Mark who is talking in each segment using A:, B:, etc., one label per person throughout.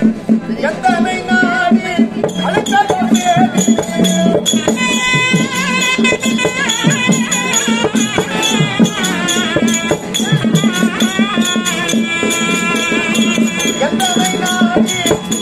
A: எத்தனை நாடி அழைத்த எத்தனை நாடி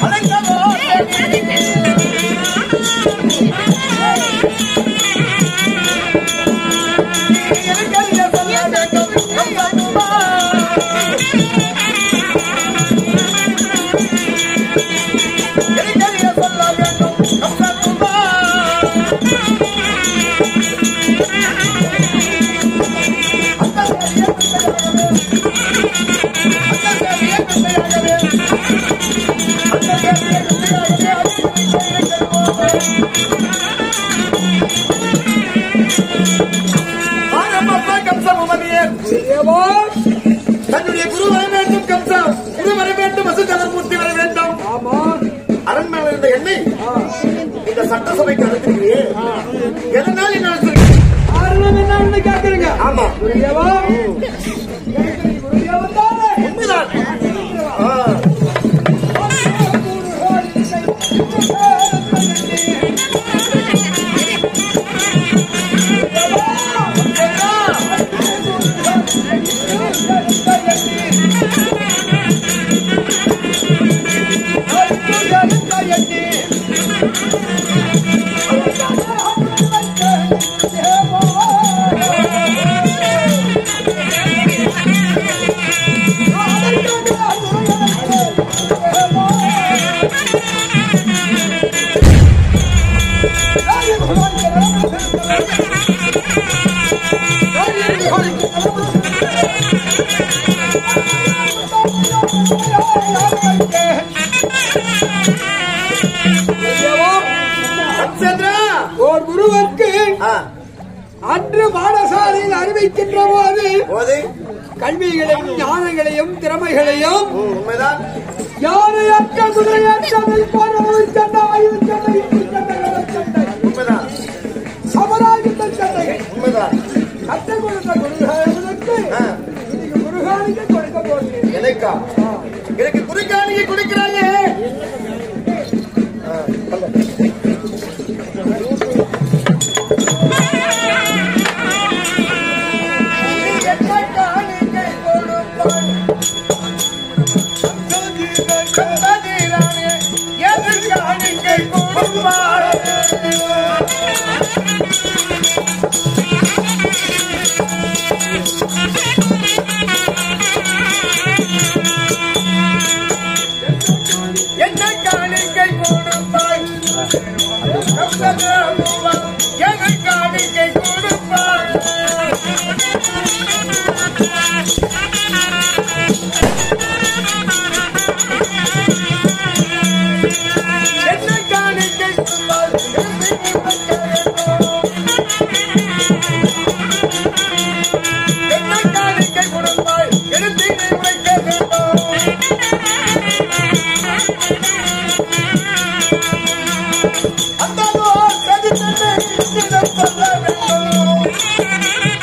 A: தன்னுடைய குரு வர வேண்டும் கம்சம் குரு வர வேண்டும் வசுதரமூர்த்தி வர வேண்டும்
B: ஆமா
A: அரண்மனை இருந்த எண்ணெய் இந்த சட்டசபைக்கு அழைத்திருக்கிறீே எதனால் என்ன அழைச்சிருக்கீங்க?
B: காரணம் என்னன்னு கேக்குறீங்க
A: ஆமா
B: குருதேவா குருதேவன் தானே
A: உண்மைதான் ஆ. சந்திரா
B: ஓர் குருவருக்கு
A: ஆ,
B: அன்று பாடசாலையில் அறிவிக்கின்ற போது
A: போது
B: கல்விகளையும் ஞானங்களையும் திறமைகளையும்
A: ம், உண்மைதான்
B: யானையற்ற குதிரையற்ற மெய்ப்பானவர் சண்டை ஆயுத சண்டை இடி சண்டை கடல் சண்டை
A: உண்மைதான்
B: சமராயுத சண்டைகள்
A: உண்மைதான்
B: கற்றுக் கொடுத்த குருகானுக்கு
A: ஆ,
B: இன்னைக்கு குருகானுக்கு கொடுக்க போகிறேன்
A: எனக்கா எனக்கு குறிக்காணியை கொடுக்கிறாங்க ஆ, சொல்ல. என்ன காணிக்கை கொடுப்பாய் என்ன காணிக்கை கொடுப்பாய் என்ன காணிக்கை கொடுப்பாய் என்ன காணிக்கை கொடுப்பாய் எடுத்து வைக்க வேண்டும் அந்த சதி சொல்ல வேண்டும்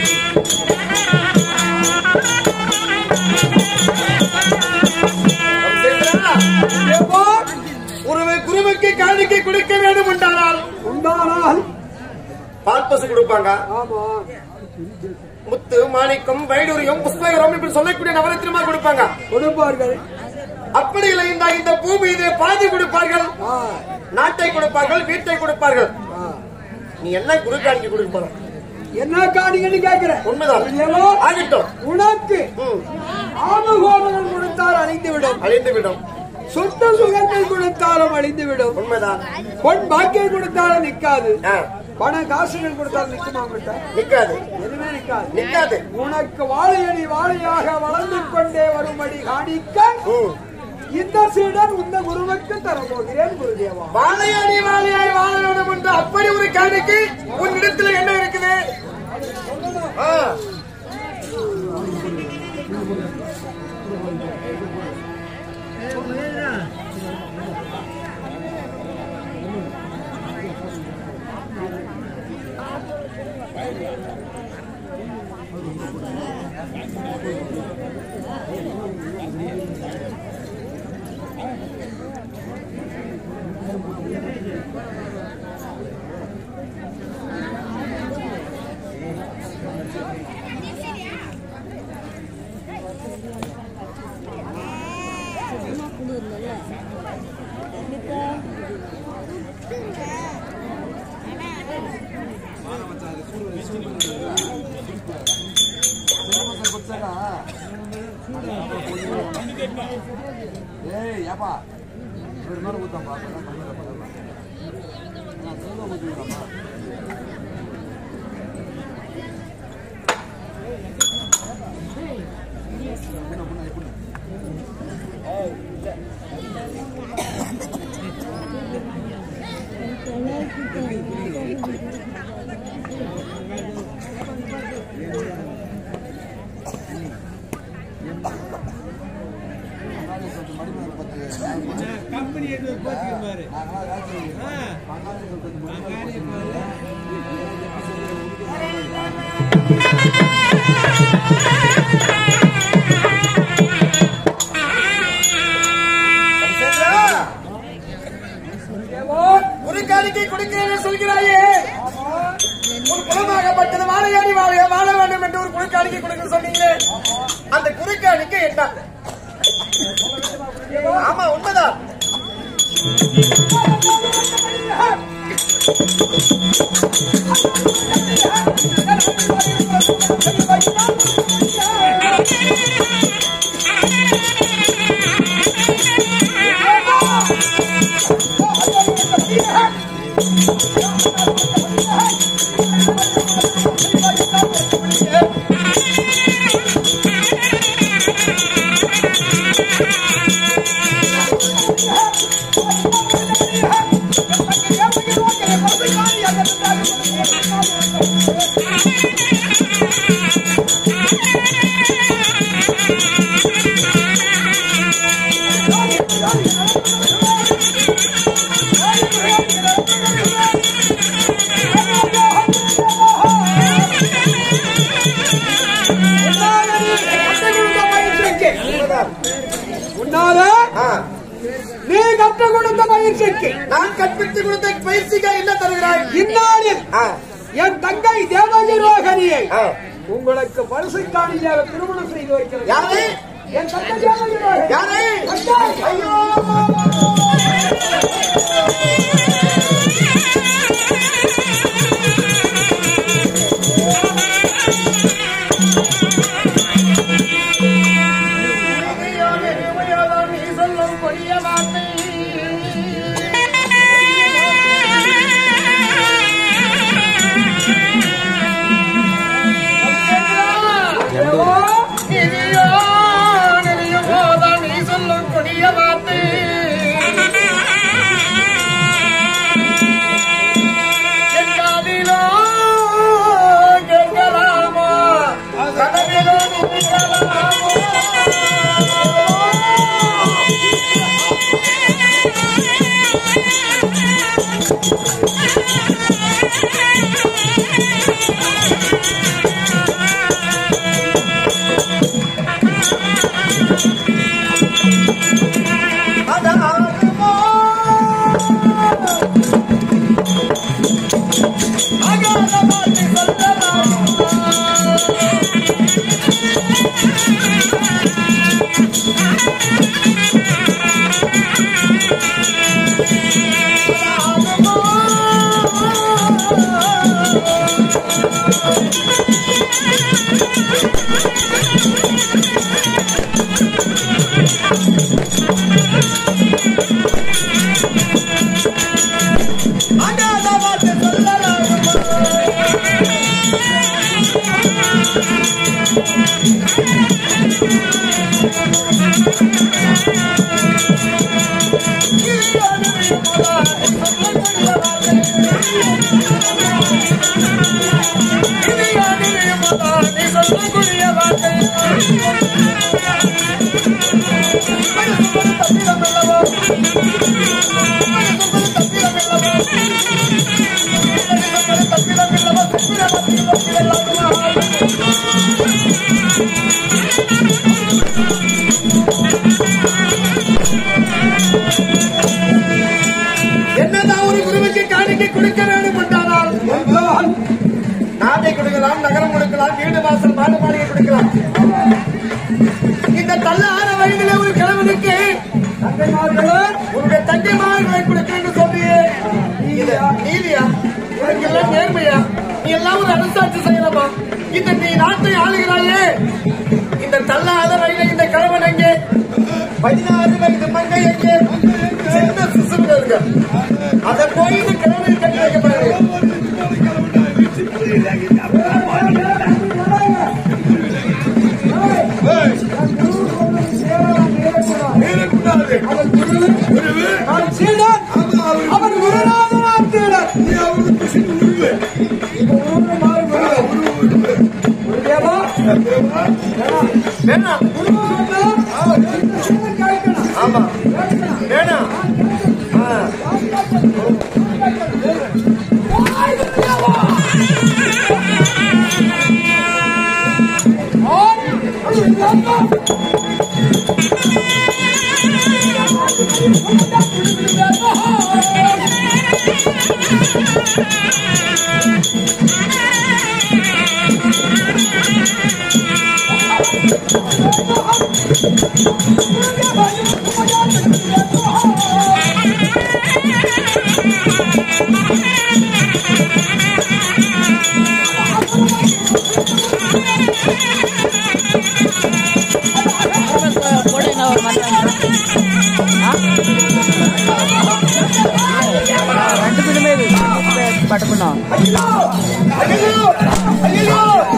A: குருவை குருவுக்கு காணிக்கை கொடுக்க வேண்டும் என்றால்
B: உண்டானால்
A: பால் பசு கொடுப்பாங்க
B: ஆமா
A: முத்து மாணிக்கம் வைடூரியம் புஷ்பகரம் இப்படி சொல்லக்கூடிய நவரத்தினமா கொடுப்பாங்க
B: கொடுப்பார்கள்
A: அப்படி இல்லை இந்த இந்த பூமி இதை பாதி கொடுப்பார்கள்
B: ஆ,
A: நாட்டை கொடுப்பார்கள் வீட்டை கொடுப்பார்கள்
B: ஆ.
A: நீ என்ன குரு காணிக்கை கொடுக்க போற
B: என்ன காணிங்கன்னு கேக்குறேன்
A: உண்மைதான்
B: ஏவோ,
A: ஆகட்டும்
B: உனக்கு
A: ம்,
B: ஆமகோபங்கள் கொடுத்தால் அழிந்துவிடும்
A: அழிந்து விடும்
B: சொந்த சுகங்கள் கொடுத்தாலும் அழிந்துவிடும்
A: உண்மைதான்
B: பொன் பாக்கியம் கொடுத்தாலும் நிக்காது
A: ஆ,
B: பண காசுகள் கொடுத்தாலும் நிக்குமா கிட்ட
A: நிக்காது
B: எதுவுமே நிக்காது
A: நிக்காது
B: உனக்கு வாழையடி வாழையாக வளர்ந்து கொண்டே வரும்படி காணிக்க
A: ம்.
B: இந்த சீடன் இந்த குருவுக்கு தரப்போகிறேன் குருதேவா
A: வாழையாடி வாழையாய் வாழ வேண்டும் என்று அப்படி ஒரு காணிக்கை உன்னிடத்துல என்ன இருக்குது ஆ,
C: உள்ளூர்ல கண்டிப்பா
D: ஏய் ஏப்பா ஒரு நாள் ஊத்தாப்பா அப்பதான் கம்மியா பண்ணலாம் நான் சொல்ல ஊத்துறப்பா கொஞ்சம் மடிமேல பத்து
B: கம்பெனி எடுத்து போச்சுக்க பாரு
D: நாங்களாம் வேலை செய்யணும் பங்காளி கொஞ்சம் மடிமேல
A: குறுக்காணிக்கு கொடுக்கிறேன் சொல்கிறாயே உன் குலமாகப்பட்டது வாழையாடி வாழைய வாழ வேண்டும் என்று ஒரு குறுக்காணிக்கு கொடுக்க சொன்னீங்களே அந்த குறுக்காணிக்கு என்ன ஆமா உண்மைதான்
B: உன்னால நீ கற்றுக் கொடுத்த பயிற்சிக்கு
A: நான் கற்பித்து கொடுத்த பயிற்சிக்கு என்ன தருகிறாய்
B: இந்நாளில்
A: ஆ,
B: என் தங்கை தேவகி ரோகணியை
A: ஆ.
B: உங்களுக்கு பரிசுக்காணியாக திருமணம் செய்து வைக்கிறது
A: யாரு
B: என் தங்கை தேவகி ரோகணி
A: யாரு
B: தங்கை.
A: ஐயோ நீ சொல்லும் கொடிய வார்த்தை நிதியோ நிதியோ போதான் நீ சொல்லும் கொடிய வார்த்தை என் காதிலோ கேட்கலாமோ கனவிலோ நிற்கலாமோ அதாகுமோ அகாத வார்த்தை சொல்லலாமோ அகாத வார்த்தை சொல்லலாமோ நீ சொல்லக்கூடிய வார்த்தை என்னதான் ஒரு குருவுக்கு காணிக்கை கொடுக்க வேண்டும் என்றால் நாட்டை கொடுக்கலாம் நகரம் கொடுக்கலாம் வீடு வாசல் மாடு மாளிகை கொடுக்கலாம் இந்த தள்ள ஆற வயதிலே ஒரு கிழவனுக்கு
B: தங்கைமார்களே
A: உன்னுடைய தங்கைமார்களை கொடுக்கிறேன்னு சொல்றியே இது நீதியா உனக்கு எல்லாம் நேர்மையா நீ எல்லாம் ஒரு அரசாட்சி செய்யலாமா இந்த நீ நாட்டை ஆளுகிறாயே இந்த தள்ளாத ரயில இந்த கணவன் எங்கே பதினாறு வயது மங்கை எங்கே சின்ன சிசுகள் இருக்கு அதை போய் இந்த கணவனை கட்டி வைக்கப்படுது மீறக்கூடாது.
B: நான் சீடன் அவன் குருநாதன் ஆட்சியர் குருதேவா
A: வேணாம் ஆமா வேணாம் ஆ.
C: போடுங்க ஒரு மட்டன் ரெண்டு பேருமே பட்டு பண்ணோம்
A: ஐயோ ஐயோ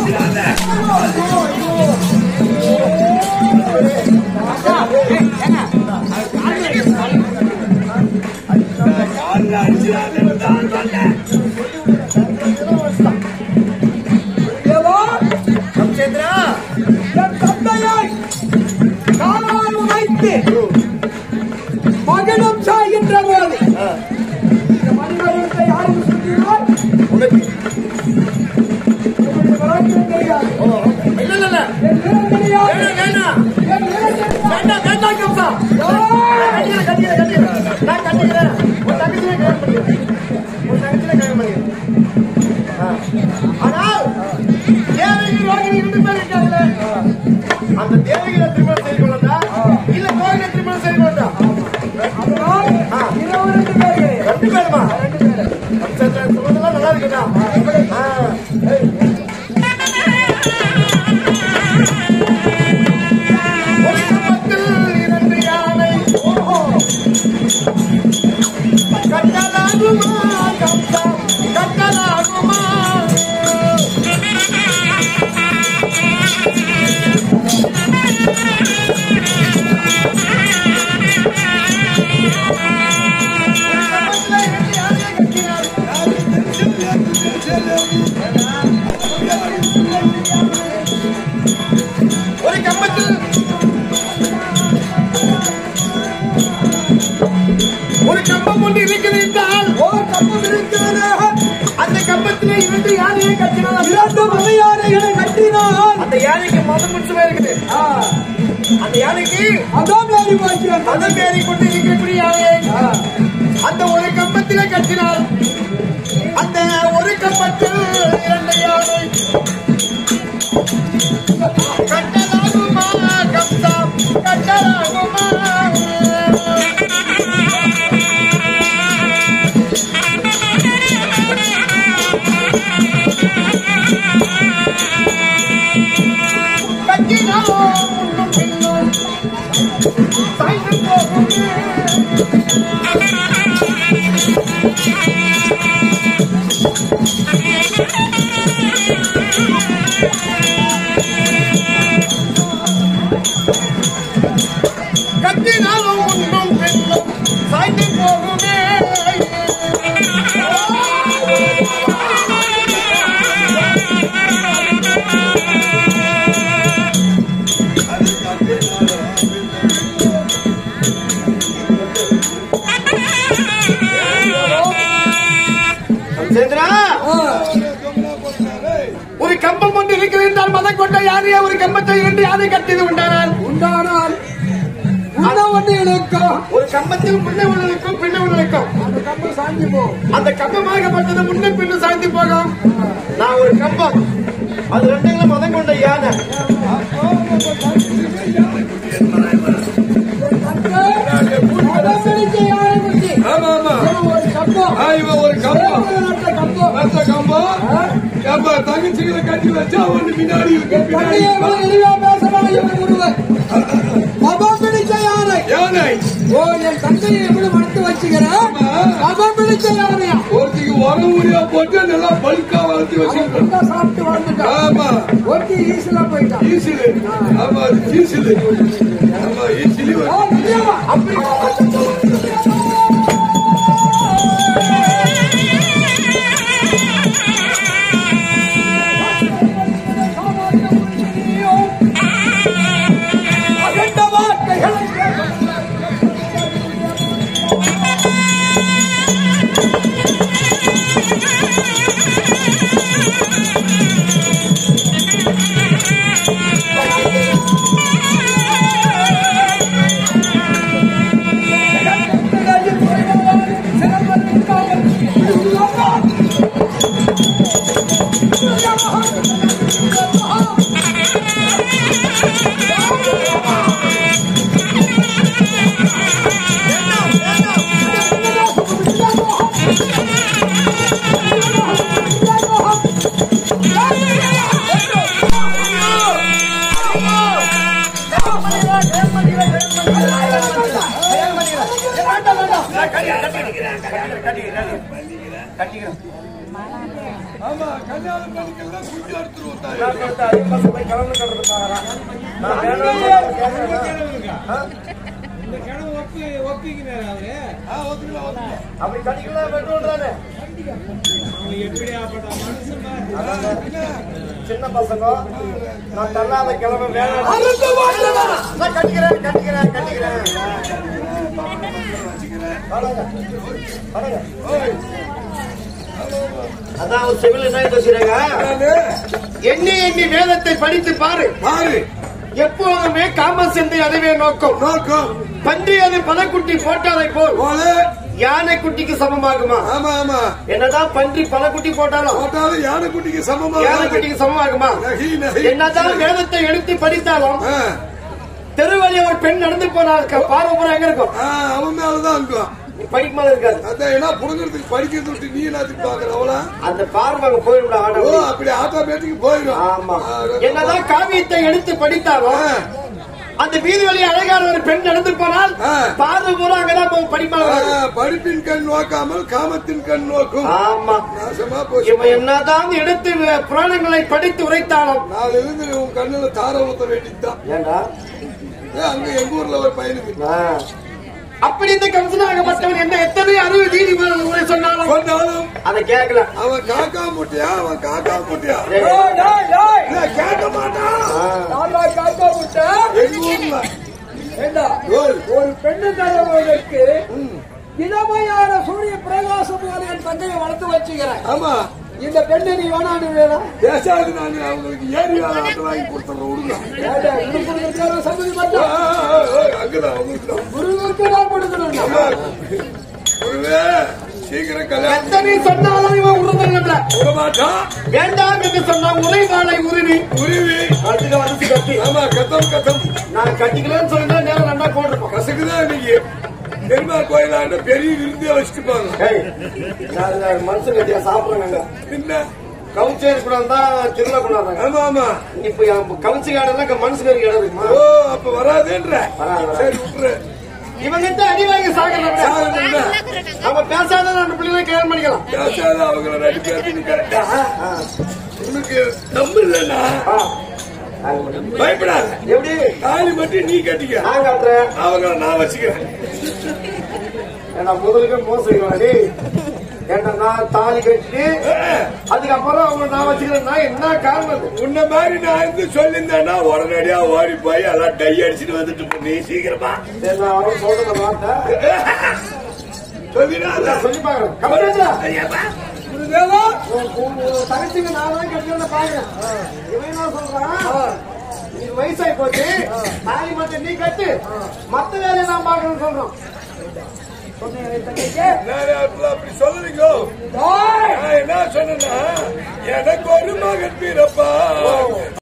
B: தேவா
A: ராமச்சந்திரா
B: என் தந்தையை காலால் வைத்து மகனும் சாகின்ற போது இந்த மனிதர்களை யாரும் சுற்றினார்
A: உனக்கு
B: உங்களுக்கு விளக்கம் தெரியாது
A: ஓ, இல்ல இல்ல இல்ல
B: என் நிறம் தெரியாது
A: வேணாம் வேணாம்
B: என் நிறம் தெரியாது
A: வேண்டாம் வேண்டாம் கம்சா கட்டிக்கிறேன் கட்டிக்கிறேன் கட்டிக்கிறேன் நான் கட்டிக்கிறேன் உன் தங்கச்சியை கல்யாணம் பண்ணிக்கிறேன் உன் தங்கச்சியை கல்யாணம் பண்ணிக்கிறேன் ஆ. ஆனால் தேவகி ரோகிணி ரெண்டு பேர் இருக்காங்களே அந்த தேவகியை திருமணம் செய்து கொள்ளட்டா இல்ல ரோகிணி திருமணம் செய்து கொள்ளட்டா
B: அதனால்
A: ஆ.
B: இருவர் ரெண்டு பேர்கள்
A: ரெண்டு பேருமா சரி, சொல்றதெல்லாம் நல்லா இருக்குதா ஆ. ஒரு கம்பத்தில் இரண்டு யானை ஓஹோ கட்டலாகுமா கம்பா கட்டலாகுமா ஒரு கம்பத்தில் ஒரு கம்பம் ஒன்று இருக்கிறது என்றால்
B: ஓ கப்பம் இருக்கிறது
A: அந்த கம்பத்திலே இரண்டு யானையை கட்டினார்
B: இரண்டு மலையானைகளை கட்டினான்
A: அந்த யானைக்கு மதம் முடிச்சுமே இருக்குது
B: ஆ,
A: அந்த யானைக்கு
B: அதான் வேலி பாக்கியம்
A: மதம் ஏறி கொண்டு இருக்கக்கூடிய யானையை அந்த ஒரு கம்பத்திலே கட்டினார் அந்த ஒரு கம்பத்தில் இரண்டு யானை கட்டலாகுமா கம்சா கட்டலாகுமா கட்டினாலோ முன்னும் பின்னும் சாய்ந்து போகுமே கட்டினாலும் முன்னும் பின்னும் சாய்ந்து போகுமே சேந்திரா ஒரு கம்பம் ஒன்று இருக்கிறது என்றால் மதம் கொண்ட யானையை ஒரு கம்பத்தை இரண்டு யானை கட்டியது உண்டானால்
B: உண்டானால் உண்ண ஒன்று இழக்கும்
A: ஒரு கம்பத்தில் முன்னே உள்ளதுக்கும் பின்னே உள்ளதுக்கும்
B: அந்த கம்பம் சாஞ்சி போகும்
A: அந்த கம்பமாகப்பட்டது முன்னே பின்னு சாய்ந்து போகும் நான் ஒரு கம்பம் அது ரெண்டுங்களும் மதம் கொண்ட யானை
B: தந்தை கம்பம்
E: ஆ, இவன் ஒரு கம்பம்
B: நட்ட கம்பம்
E: அந்த கம்பம் ஏப்பா தங்கச்சிகளை கட்டி வச்சா ஒண்ணு பின்னாடி இருக்கு பின்னாடி
B: தந்தையை விட இழிவா பேசுறான் இவன் ஒருவன் கபம் பிடிச்ச யானை
E: யானை
B: ஓ என் தந்தையை எப்படி மடுத்து வச்சுக்கிறேன் கபம் பிடிச்ச யானையா
E: ஒருத்திக்கு உரம் ஊரியா போட்டு நல்லா பல்கா வளர்த்தி வச்சிருக்கோம்
B: நல்லா சாப்பிட்டு வாழ்ந்துட்டான்
E: ஆமா
B: ஒட்டி ஈஸியா போயிட்டான்
E: ஈசிலு ஆமா அது ஈசிலு ஆமா ஈசிலு
B: ஓ, நிஜமா? அப்படி அகண்ட வார்த்தைகளை
E: ஆமா கல்யாணம் பண்ணிக்கலாம் குஞ்சு எடுத்துருவோம் ஆ ஓகேங்களா ஓகே
A: அப்படி கட்டிக்கலாம் பெட்ரோல் தானே சின்ன பசங்க நான் தள்ளாத கிழமை வேணும் நான் கட்டிக்கிறேன் கட்டிக்கிறேன் கட்டிக்கிறேன் வாடங்க, வாடங்க. அதான் ஒரு செவில என்ன பேசுறாங்க எண்ணி எண்ணி வேதத்தை படித்து பாரு
E: பாரு
A: எப்போதுமே காமசந்தை அதுவே நோக்கம்
E: நோக்கம்
A: பன்றி அது பலக்குட்டி போட்டாதை போல்
E: போல
A: யானை குட்டிக்கு சமமாகுமா
E: ஆமா ஆமா
A: என்னதான் பன்றி பலக்குட்டி போட்டாலும்
E: போட்டாலும் யானை குட்டிக்கு சமமா
A: யானை குட்டிக்கு சமமாகுமா
E: நகி நகி
A: என்னதான் வேதத்தை எடுத்து படித்தாலும்
E: ஆ,
A: தெருவழி ஒரு பெண் நடந்து போனால் பார்வபுரம் எங்க இருக்கும்
E: ஆ, அவன் மேலதான் இருக்கும்
A: நீ படிக்கும் போது இருக்காது
E: அதான் என்ன புடுங்கிறதுக்கு படிக்கிறது விட்டு நீ எல்லாத்துக்கு பாக்குற அவளா
A: அந்த பார்வை அங்க போயிடும்
E: ஓ
A: ஆட
E: அப்படி ஆட்டோமேட்டிக் போயிடும்
A: ஆமா
E: ஆ, ரொம்ப-
A: என்னதான் காவியத்தை எடுத்து படித்தாலும்
E: ஆ,
A: அந்த வீதி வழி அழகான ஒரு பெண் நடந்து போனால்
E: ஆ.
A: பார்வை பூரா அங்கதான் போய் படிப்பாங்க
E: ஆ, படிப்பின் கண் நோக்காமல் காமத்தின் கண் நோக்கும்
A: ஆமா
E: நாசமா போச்சு
A: இவன் என்னதான் எடுத்து புராணங்களை படித்து உரைத்தாலும்
E: நாலு இருந்து உன் கண்ணுல தார ஊத்த வேண்டியதுதான்
A: ஏண்டா
E: ஏ, அங்க எங்க ஊர்ல ஒரு பையனுக்கு
A: ஆ. அப்படி இந்த கம்சனாகப்பட்டவன் என்ன எத்தனை அறிவு நீதி உரை சொன்னாலும்
E: கொண்டாலும்
A: அதை கேட்கல
E: அவன் காக்கா முட்டியா அவன் காக்கா முட்டியா
A: டேய்.
B: டேய், டேய், டேய்.
E: இல்ல, கேட்க மாட்டான்
A: ஆ.
B: நான்டா காக்கா முட்டை.
E: எங்க ஊர்ல
B: ஏண்டா,
E: ஓய்.
B: ஒரு பெண்ணு தலைவனுக்கு இளமையான சூரிய பிரகாசம் போல என் தந்தையை வளர்த்து வச்சுக்கிறேன்
E: ஆமா
B: இந்த பெண்ணை நீ வேணான்னு வேணா
E: பேசாது நான் அவங்களுக்கு ஏரி ஆட்டை வாங்கி கொடுத்துறேன் விடுங்க
B: ஏண்டா, உனக்கு இருக்கிற சம்மதி
E: ஆ,
B: மாட்டா
E: ஆ, ஆ, அங்கதான் அவங்களுக்கு தான்.
B: குருவுக்கு நான் கொடுக்கணும்
E: ஆமா. குருவே, சீக்கிரம் கல்யாணம்
A: எத்தனை சொன்னாலும் இவன் உருந்தல்ல
E: விட மாட்டான்
A: வேண்டாம் என்று சொன்னா உரைவாளை உருவி
E: உருவி
A: அடுத்த வந்து கட்டி
E: ஆமா கத்தம் கத்தம்
A: நான் கட்டிக்கலன்னு சொல்லிட்டு நேரம் ரெண்டா போட்டிருப்போம்
E: கசக்குதான் இன்னைக்கு பெருமாள் கோயிலாண்ட பெரிய விருந்தே வச்சுட்டுப்பாங்க
A: ஏய், நான் நான் மனுஷன் கட்டியா சாப்பிடுறாங்க
E: என்ன
A: கவுச்சேரி கூட இருந்தா திருவிழா கொண்டாடுறாங்க
E: ஆமா ஆமா
A: இப்ப கவுச்சி காடெல்லாம் மனுஷனுக்கு இடம் இருக்குமா
E: ஓ அப்ப வராதுன்ற
A: வராது, வராது.
E: சரி விட்டுரு
A: இவங்கிட்ட அடி வாங்கி சாகலாம்
E: சாகுதுன்ற.
A: நம்ம பேசாத ரெண்டு பிள்ளைகளை கல்யாணம் பண்ணிக்கலாம்
E: பேசாத அவங்கள ரெண்டு பேருக்கு நீ கரெக்டா உனக்கு தம்பு இல்லைன்னா
A: ஆ.
E: பயப்படாத
A: எப்படி
E: தாலி மட்டும் நீ கட்டிக்க
A: நான் காட்டுறேன்
E: அவங்கள நான் வச்சுக்கிறேன்
A: ஏன்னா முதலுக்கு மோசம் டேய் ஏன்னா நான் தாலி கட்டி அதுக்கப்புறம் அவங்க நான் வச்சுக்கிறேன்னா என்ன காரணம் அது?
E: உன்ன மாதிரி நான் இருந்து சொல்லியிருந்தேன்னா உடனடியா ஓடி போய் எல்லாம் டை அடிச்சுட்டு வந்துட்டு போ, நீ சீக்கிரமா
A: சரி, நான் அவன் சொல்றத வார்த்தை
E: சொல்லிடாத
A: சொல்லி பாக்குறேன் கம்பெனில
E: குருதேவா
A: தகச்சிங்க நான் தான் கட்டியோட பாக்குறேன் இவன் என்ன சொல்றான் நீ வயசாகி போச்சு தாலி மட்டும் நீ கட்டு மத்த வேலையை நான் பாக்கணும்னு சொல்றோம்
E: நான் அப்படி- அப்படி சொல்லலீங்க நான் என்ன சொன்னேன்னா எனக்கு ஒரு மகன் வீரப்பா